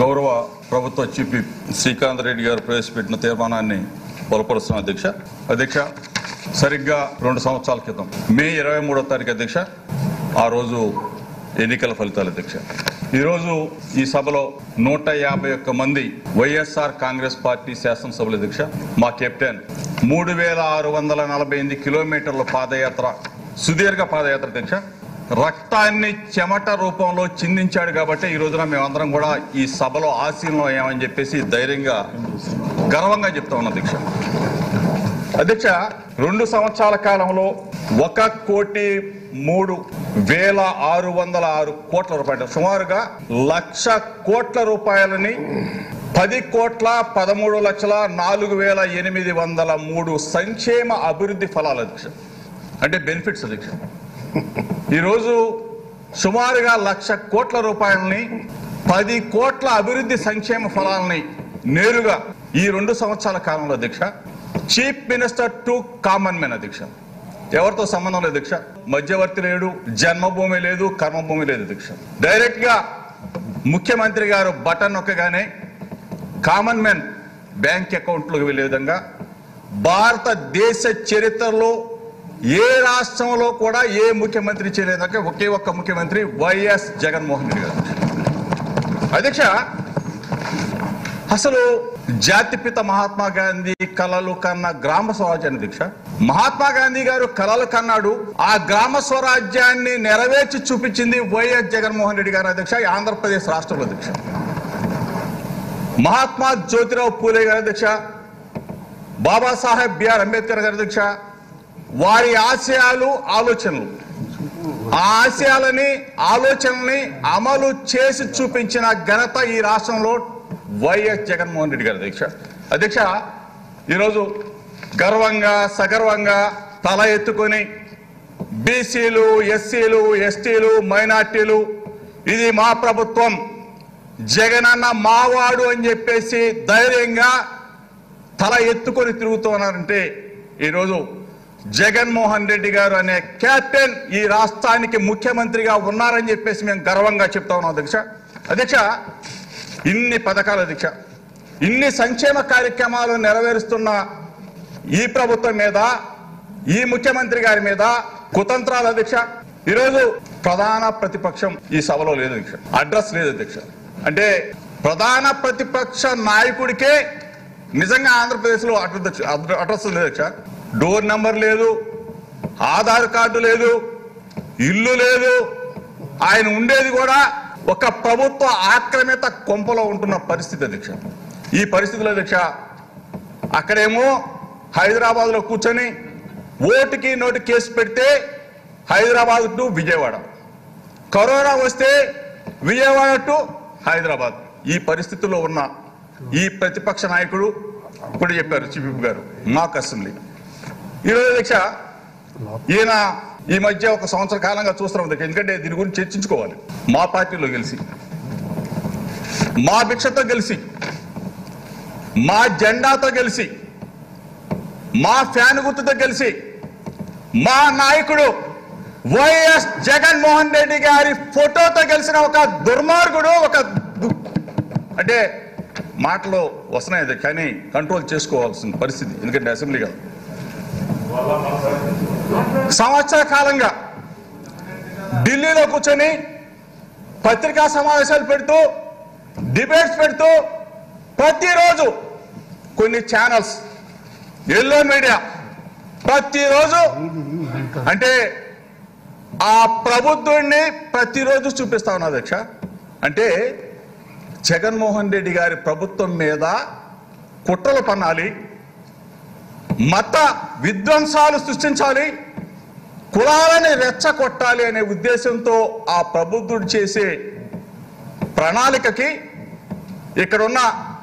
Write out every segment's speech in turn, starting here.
గౌరవ ప్రభుత్వ chief whip Srikanth Reddy గారు ప్రవేశపెట్టిన తీర్మానాన్ని బలపరుస్తున్న అధ్యక్ష అధ్యక్ష సరిగ్గా రెండు సంవత్సరాల క్రితం మే ఇరవై మూడో తారీఖు అధ్యక్ష ఆ రోజు ఎన్నికల ఫలితాలు అధ్యక్ష ఈరోజు ఈ సభలో నూట యాభై ఒక్క మంది వైఎస్ఆర్ కాంగ్రెస్ పార్టీ శాసనసభల అధ్యక్ష మా కెప్టెన్ మూడు వేల ఆరు వందల నలభై ఎనిమిది కిలోమీటర్ల పాదయాత్ర సుదీర్ఘ పాదయాత్ర అధ్యక్ష రక్తాన్ని చెమట రూపంలో చిందించాడు కాబట్టి ఈ రోజున మేమందరం కూడా ఈ సభలో ఆశీనం అయ్యామని చెప్పేసి ధైర్యంగా గర్వంగా చెప్తా ఉన్నాం అధ్యక్ష అధ్యక్ష రెండు సంవత్సరాల కాలంలో ఒక కోటి మూడు వేల ఆరు వందల ఆరు కోట్ల రూపాయలు సుమారుగా లక్ష కోట్ల రూపాయలని పది కోట్ల పదమూడు లక్షల నాలుగు వేల ఎనిమిది వందల మూడు సంక్షేమ అభివృద్ధి ఫలాలు అధ్యక్ష అంటే బెనిఫిట్స్ అధ్యక్ష ఈరోజు సుమారుగా లక్ష కోట్ల రూపాయలని పది కోట్ల అభివృద్ధి సంక్షేమ ఫలాలని నేరుగా ఈ రెండు సంవత్సరాల కాలంలో అధ్యక్ష chief minister to common men అధ్యక్ష ఎవరితో సంబంధం లేదు అధ్యక్ష మధ్యవర్తి లేడు జన్మభూమి లేదు కర్మభూమి లేదు అధ్యక్ష డైరెక్ట్ గా ముఖ్యమంత్రి గారు బటన్ నొక్కగానే కామన్ మెన్ బ్యాంక్ అకౌంట్లోకి వెళ్ళే విధంగా భారతదేశ చరిత్రలో ఏ రాష్ట్రంలో కూడా ఏ ముఖ్యమంత్రి చేయలేదంటే ఒకే ఒక్క ముఖ్యమంత్రి వైఎస్ జగన్మోహన్ రెడ్డి గారు అధ్యక్ష అసలు జాతిపిత మహాత్మా గాంధీ కలలు కన్న గ్రామ స్వరాజ్యాన్ని దీక్ష మహాత్మా గాంధీ గారు కలలు కన్నాడు ఆ గ్రామ స్వరాజ్యాన్ని నెరవేర్చి చూపించింది వైఎస్ జగన్మోహన్ రెడ్డి గారు అధ్యక్ష ఈ ఆంధ్రప్రదేశ్ రాష్ట్రంలో అధ్యక్ష మహాత్మా జ్యోతిరావు పూలే గారి అధ్యక్ష బాబాసాహెబ్ బిఆర్ అంబేద్కర్ గారి అధ్యక్ష వారి ఆశయాలు ఆలోచనలు ఆ ఆశయాలని ఆలోచనల్ని అమలు చేసి చూపించిన ఘనత ఈ రాష్ట్రంలో వైఎస్ జగన్మోహన్ రెడ్డి గారి అధ్యక్ష అధ్యక్ష ఈరోజు గర్వంగా సగర్వంగా తల ఎత్తుకొని బీసీలు ఎస్సీలు ఎస్టీలు మైనార్టీలు ఇది మా ప్రభుత్వం జగనన్న మావాడు అని చెప్పేసి ధైర్యంగా తల ఎత్తుకొని తిరుగుతున్నారంటే ఈరోజు జగన్మోహన్ రెడ్డి గారు అనే కెప్టెన్ ఈ రాష్ట్రానికి ముఖ్యమంత్రిగా ఉన్నారని చెప్పేసి మేము గర్వంగా చెప్తా ఉన్నాం అధ్యక్ష అధ్యక్ష ఇన్ని పథకాలు అధ్యక్ష ఇన్ని సంక్షేమ కార్యక్రమాలు నెరవేరుస్తున్న ఈ ప్రభుత్వం మీద ఈ ముఖ్యమంత్రి గారి మీద కుతంత్రాలు అధ్యక్ష ఈరోజు ప్రధాన ప్రతిపక్షం ఈ సభలో లేదు అధ్యక్ష అడ్రస్ లేదు అధ్యక్ష అంటే ప్రధాన ప్రతిపక్ష నాయకుడికే నిజంగా ఆంధ్రప్రదేశ్లో అడ్రస్ అడ్రస్ లేదు అధ్యక్ష డోర్ నెంబర్ లేదు ఆధార్ కార్డు లేదు ఇల్లు లేదు ఆయన ఉండేది కూడా ఒక ప్రభుత్వ ఆక్రమిత కొంపలో ఉంటున్న పరిస్థితి అధ్యక్ష ఈ పరిస్థితిలో అధ్యక్ష అక్కడేమో హైదరాబాద్ లో కూర్చొని ఓటుకి నోటు కేసు పెడితే హైదరాబాద్ టు విజయవాడ కరోనా వస్తే విజయవాడ టు హైదరాబాద్ ఈ పరిస్థితుల్లో ఉన్న ఈ ప్రతిపక్ష నాయకుడు ఇప్పుడు చెప్పారు చీఫ్ విప్ గారు మాక్ అసెంబ్లీ ఈరోజు అధ్యక్ష ఈయన ఈ మధ్య ఒక సంవత్సర కాలంగా చూస్తున్నాం అధ్యక్ష ఎందుకంటే దీని గురించి చర్చించుకోవాలి మా పార్టీలో గెలిచి మా భిక్షతో గెలిచి మా జెండాతో గెలిచి మా ఫ్యాన్ గుర్తుతో గెలిచి మా నాయకుడు వైఎస్ జగన్మోహన్ రెడ్డి గారి ఫోటోతో గెలిచిన ఒక దుర్మార్గుడు ఒక దు- అంటే మాటలు వస్తున్నాయి అది కానీ కంట్రోల్ చేసుకోవాల్సిన పరిస్థితి ఎందుకంటే అసెంబ్లీ కాదు సంవత్సర కాలంగా ఢిల్లీలో కూర్చొని పత్రికా సమావేశాలు పెడుతూ డిబేట్స్ పెడుతూ ప్రతిరోజు కొన్ని ఛానల్స్ ఎల్లో మీడియా ప్రతిరోజు అంటే ఆ ప్రబుద్ధుడిని ప్రతిరోజు చూపిస్తా ఉన్నా అధ్యక్ష అంటే జగన్మోహన్ రెడ్డి గారి ప్రభుత్వం మీద కుట్రలు పన్నాలి మత విధ్వంసాలు సృష్టించాలి కులాలని రెచ్చగొట్టాలి అనే ఉద్దేశంతో ఆ ప్రబుద్ధుడు చేసే ప్రణాళికకి ఇక్కడున్న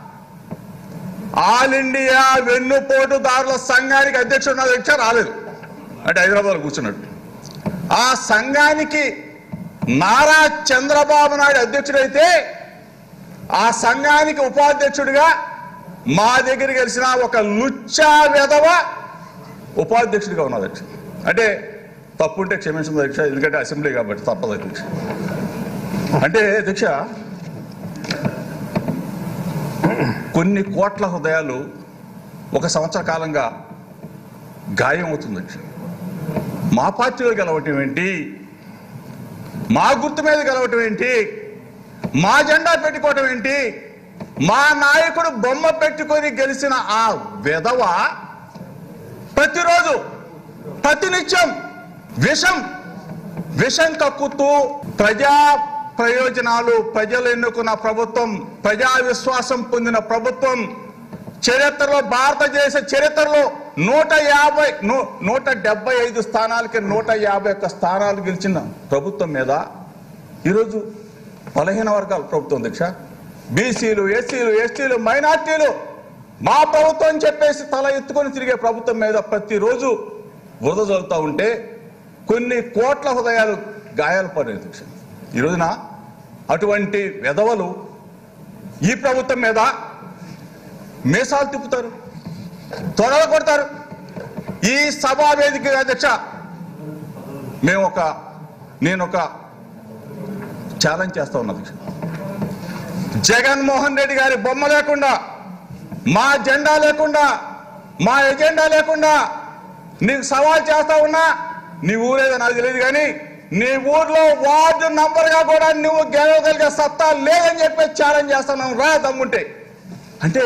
ఆల్ ఇండియా వెన్నుపోటుదారుల సంఘానికి అధ్యక్షుడు నా అధ్యక్ష రాలేదు అంటే హైదరాబాద్ కూర్చున్నాడు ఆ సంఘానికి నారా చంద్రబాబు నాయుడు అధ్యక్షుడైతే ఆ సంఘానికి ఉపాధ్యక్షుడిగా మా దగ్గర గెలిచిన ఒక లుచ్చా వెధవ ఉపాధ్యక్షుడిగా ఉన్నది అధ్యక్ష అంటే తప్పుంటే క్షమించింది అధ్యక్ష ఎందుకంటే అసెంబ్లీ కాబట్టి తప్పదు అధ్యక్ష అంటే అధ్యక్ష కొన్ని కోట్ల హృదయాలు ఒక సంవత్సర కాలంగా గాయం అవుతుంది మా పార్టీలో గెలవటం ఏంటి మా గుర్తు మీద గెలవటం ఏంటి మా జెండా పెట్టుకోవటం ఏంటి మా నాయకుడు బొమ్మ పెట్టుకొని గెలిచిన ఆ విధవ ప్రతిరోజు ప్రతినిత్యం విషం విషం కక్కుతూ ప్రజా ప్రయోజనాలు ప్రజలు ఎన్నుకున్న ప్రభుత్వం ప్రజా విశ్వాసం పొందిన ప్రభుత్వం చరిత్రలో భారతదేశ చరిత్రలో నూట యాభై నూ- నూట డెబ్బై ఐదు స్థానాలకి నూట యాభై ఒక్క స్థానాలు గెలిచిన ప్రభుత్వం మీద ఈరోజు బలహీన వర్గాల ప్రభుత్వం దీక్ష బీసీలు ఎస్సీలు ఎస్టీలు మైనార్టీలు మా ప్రభుత్వం అని చెప్పేసి తల ఎత్తుకొని తిరిగే ప్రభుత్వం మీద ప్రతిరోజు బురద చదువుతూ ఉంటే కొన్ని కోట్ల హృదయాలు గాయాలు పడేది దీక్ష ఈ రోజున అటువంటి వెధవలు ఈ ప్రభుత్వం మీద మీసాలు తిప్పుతారు త్వరగా కొడతారు ఈ సభా వేదిక అధ్యక్ష మేము ఒక నేను ఒక ఛాలెంజ్ చేస్తా ఉన్నా అధ్యక్ష జగన్మోహన్ రెడ్డి గారి బొమ్మ లేకుండా మా జెండా లేకుండా మా ఎజెండా లేకుండా నీకు సవాల్ చేస్తా ఉన్నా నీ ఊరేదో నాకు తెలియదు కానీ నీ ఊర్లో వార్డు నంబర్ గా కూడా నువ్వు గెలవగలిగే సత్తా లేదని చెప్పి ఛాలెంజ్ చేస్తున్నాం రా దమ్ముంటే అంటే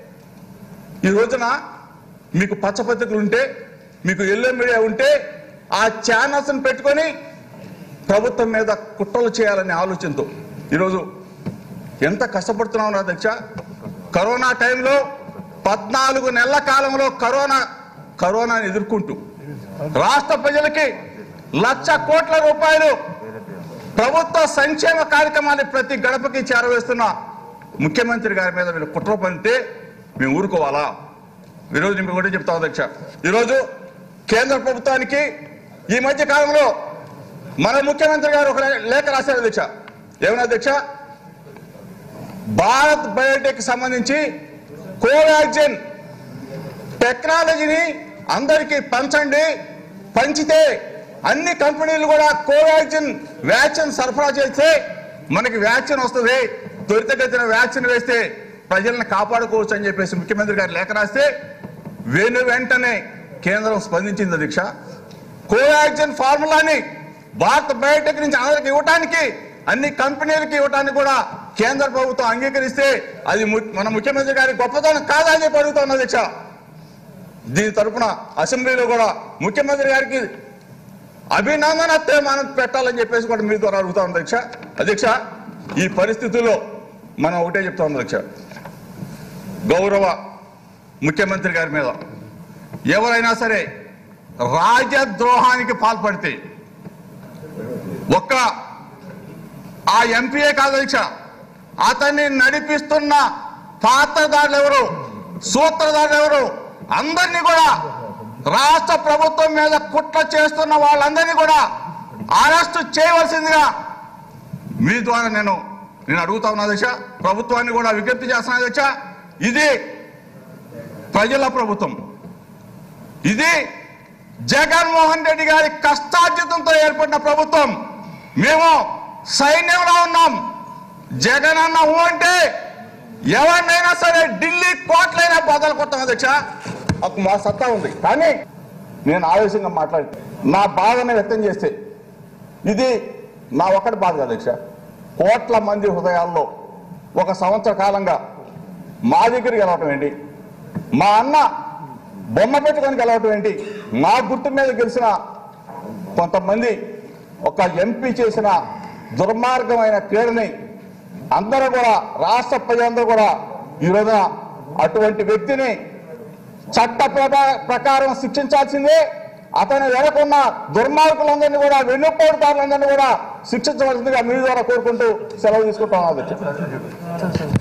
ఈ రోజున మీకు పచ్చపత్రికలు ఉంటే మీకు ఎల్లో మీడియా ఉంటే ఆ ఛానల్స్ని పెట్టుకొని ప్రభుత్వం మీద కుట్రలు చేయాలనే ఆలోచనతో ఈరోజు ఎంత కష్టపడుతున్నాం అధ్యక్ష కరోనా టైంలో పద్నాలుగు నెలల కాలంలో కరోనా కరోనాను ఎదుర్కొంటూ రాష్ట్ర ప్రజలకి లక్ష కోట్ల రూపాయలు ప్రభుత్వ సంక్షేమ కార్యక్రమాన్ని ప్రతి గడపకి చేరవేస్తున్న ముఖ్యమంత్రి గారి మీద మీరు కుట్ర పంతే మేము ఊరుకోవాలా ఈరోజు నేను కూడా చెప్తాం అధ్యక్ష ఈరోజు కేంద్ర ప్రభుత్వానికి ఈ మధ్య కాలంలో మన ముఖ్యమంత్రి గారు ఒక లేఖ రాశారు అధ్యక్ష ఏమన్నా అధ్యక్ష భారత్ బయోటెక్ సంబంధించి కోవాక్సిన్ టెక్నాలజీని అందరికీ పంచండి పంచితే అన్ని కంపెనీలు కూడా కోవాక్సిన్ వ్యాక్సిన్ సరఫరా చేస్తే మనకి వ్యాక్సిన్ వస్తుంది త్వరితగతిన వ్యాక్సిన్ వేస్తే ప్రజల్ని కాపాడుకోవచ్చు అని చెప్పేసి ముఖ్యమంత్రి గారు లేఖ రాస్తే వెను వెంటనే కేంద్రం స్పందించింది అధ్యక్ష కోవాక్సిన్ ఫార్ములాని భారత్ బయోటెక్ నుంచి అందరికి ఇవ్వటానికి అన్ని కంపెనీలకి ఇవ్వటానికి కూడా కేంద్ర ప్రభుత్వం అంగీకరిస్తే అది ము- మన ముఖ్యమంత్రి గారి గొప్పతనం కాదా అని చెప్పి అడుగుతున్నా అధ్యక్ష దీని తరపున అసెంబ్లీలో కూడా ముఖ్యమంత్రి గారికి అభినందన తీర్మానం పెట్టాలని చెప్పేసి కూడా మీ ద్వారా అడుగుతా ఉంది అధ్యక్ష అధ్యక్ష ఈ పరిస్థితుల్లో మనం ఒకటే చెప్తా ఉంది అధ్యక్ష గౌరవ ముఖ్యమంత్రి గారి మీద ఎవరైనా సరే రాజద్రోహానికి పాల్పడితే ఒక్క ఆ ఎంపీఏ కాదు అధ్యక్ష అతన్ని నడిపిస్తున్న పాత్రదారులు ఎవరు సూత్రధారులు ఎవరు అందరినీ కూడా రాష్ట్ర ప్రభుత్వం మీద కుట్ర చేస్తున్న వాళ్ళందరినీ కూడా అరెస్ట్ చేయవలసిందిగా మీ ద్వారా నేను నేను అడుగుతా ఉన్నా దశ ప్రభుత్వాన్ని కూడా విజ్ఞప్తి చేస్తున్నా దశ ఇది ప్రజల ప్రభుత్వం ఇది జగన్మోహన్ రెడ్డి గారి కష్టార్జితంతో ఏర్పడిన ప్రభుత్వం మేము సైన్యంలో ఉన్నాం జగన్ అన్న ఊ అంటే ఎవరినైనా సరే ఢిల్లీ కోట్లైనా బదలు కొట్టాం అధ్యక్ష అప్పుడు మా సత్తా ఉంది కానీ నేను ఆవేశంగా మాట్లాడి నా బాధని వ్యక్తం చేస్తే ఇది నా ఒక్కటి బాధ కాదు అధ్యక్ష కోట్ల మంది హృదయాల్లో ఒక సంవత్సర కాలంగా మా దగ్గరికి వెళ్ళటం ఏంటి మా అన్న బొమ్మ పెట్టుకొని గెలవటం ఏంటి మా గుర్తు మీద గెలిచిన కొంతమంది ఒక ఎంపీ చేసిన దుర్మార్గమైన క్రీడని అందరూ కూడా రాష్ట్ర ప్రజలందరూ కూడా ఈ రోజున అటువంటి వ్యక్తిని చట్ట ప్రకా- ప్రకారం శిక్షించాల్సిందే అతని వెనకున్న దుర్మార్గులందరినీ కూడా వెన్నుపోటుదారులందరినీ కూడా శిక్షించవలసిందిగా మీ ద్వారా కోరుకుంటూ సెలవు తీసుకుంటాం అధ్యక్ష